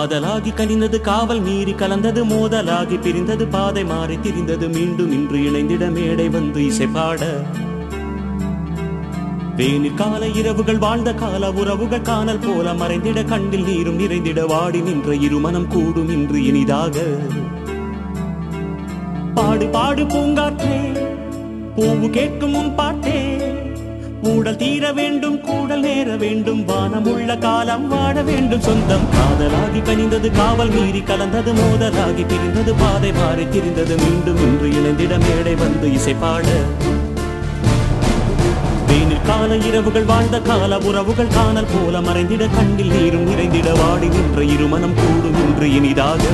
காதலாகி கனிந்தது காவல் மீறி கலந்தது மோதலாகி பிரிந்தது பாதை மாறி திரிந்தது மீண்டும் இன்று இணைந்திட மேடை வந்து இசைப்பாட வேனில் கால இரவுகள் வாழ்ந்த கால உறவுகள் காணல் போல மறைந்திட கண்ணில் நீரும் நிறைந்திட வாடி நின்ற இருமனம் கூடும் இன்று இனிதாக பாடு பாடு பூங்காற்றே பூவு கேட்கும் உன் பாட்டே ஊடல் தீர வேண்டும் கூடல் நேர வேண்டும் வானம் உள்ள காலம் வாழ வேண்டும் சொந்தம் காதலாகி கனிந்தது காவல் மீறி கலந்தது மோதலாகி பிரிந்தது பாதை மாறி திரிந்தது மீண்டும் இன்று இணைந்திட மேடை வந்து இசைப்பாட வெயிலில் கால இரவுகள் வாழ்ந்த கால உறவுகள் காணல் போல மறைந்திட கண்ணில் நீரும் நிறைந்திட வாடி நின்ற இருமனம் கூடும் இன்று இனிதாக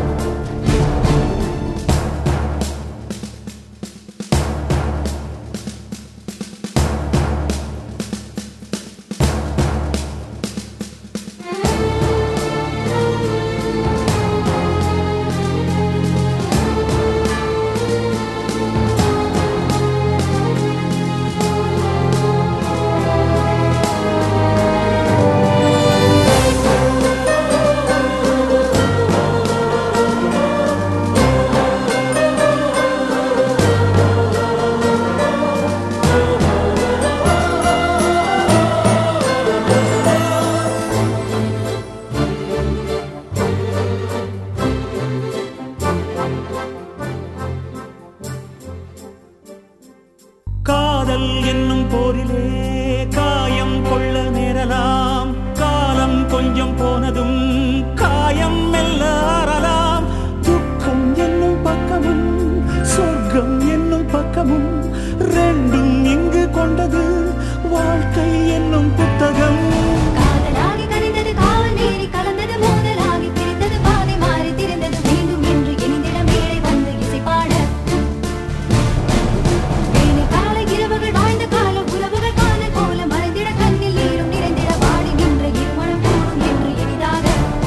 காதல் என்னும் போரிலே காயம் கொள்ள நேரலாம் காலம் கொஞ்சம் போனதும் காயம் மெல்ல ஆறலாம் துக்கம் என்னும் பக்கமும் சொர்க்கம் என்னும் பக்கமும் ரெண்டும் இங்கு கொண்டது வாழ்க்கை என்னும் புத்தகம் காதலாகி கனிந்தது காவல் மீறி கலந்தது மோதலாகி பிரிந்தது பாதை மாறி திரிந்தது மீண்டும் இன்று இனிந்திட மேடை வந்து இசைப்பாட வேனில் கால இரவுகள் வாழ்ந்த கால உறவுகள் காணல் போல மறைந்திட கண்ணில் நீரும் நிறைந்திட வாடி நின்ற இருமணம் கூடும் என்று எளிதாக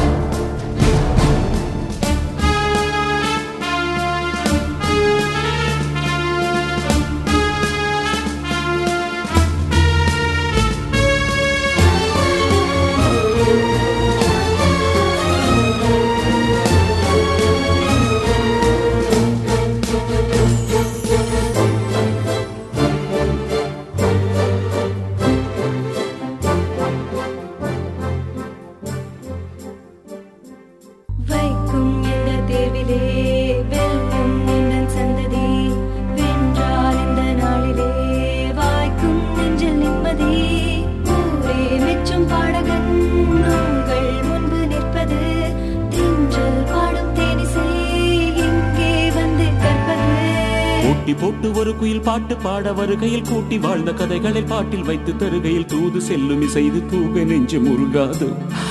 வைக்கும் இந்த தேர்விலே வெல்லும் உந்தன் சந்ததி வென்றால் இந்த நாளிலே வாய்க்கும் நெஞ்சில் நிம்மதி ஊரே மெச்சும் பாடகன் உங்கள் முன்பு நிற்பது தின்றல் பாடும் தேனிசை இங்கே வந்து கற்பது போட்டி போட்டு ஒரு குயில் பாட்டு பாட வருகையில் கூட்டி வாழ்ந்த கதைகளை பாட்டில் வைத்து தருகையில் தூது செல்லும் இசைது தூக நெஞ்சு முருகாது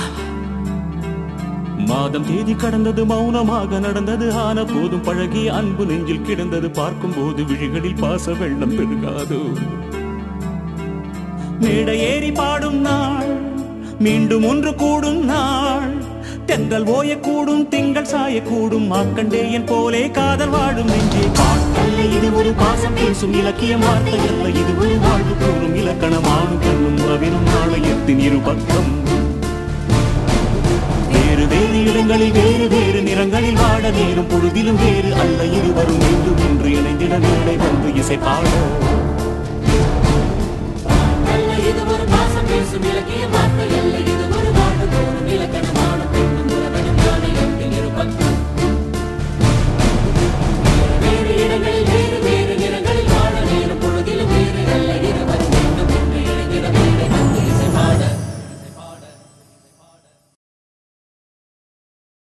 மாதம் தேதி கடந்தது மௌனமாக நடந்தது ஆன போதும் பழகிய அன்பு நெஞ்சில் கிடந்தது பார்க்கும் போது விழிகளில் பாச வெள்ளம் பெருகாது மேடை ஏறி பாடும் நாள் மீண்டும் ஒன்று கூடும் நாள் தென்றல் ஓயக்கூடும் திங்கள் சாயக்கூடும் மாக்கண்டேயன் போலே காதல் வாழும் நெஞ்சே பாட்டல்ல இது ஒரு பாசம் பேசும் இலக்கியம் வார்த்தை அல்ல இது ஒரு வாழ்வு கூறும் இலக்கணமானு கண்ணும் உறவினும் நாளையத்தின் இரு பக்கம் வேறு வேறு இடங்களில் வேறு வேறு நிறங்களில் வாட நேரும் பொழுதிலும் வேறு அல்ல இருவரும் மீண்டும் இன்று இணைந்திட மேடை வந்து இசை பாட இது ஒரு பாசம் பேசும் இலக்கிய வார்த்தை அல்ல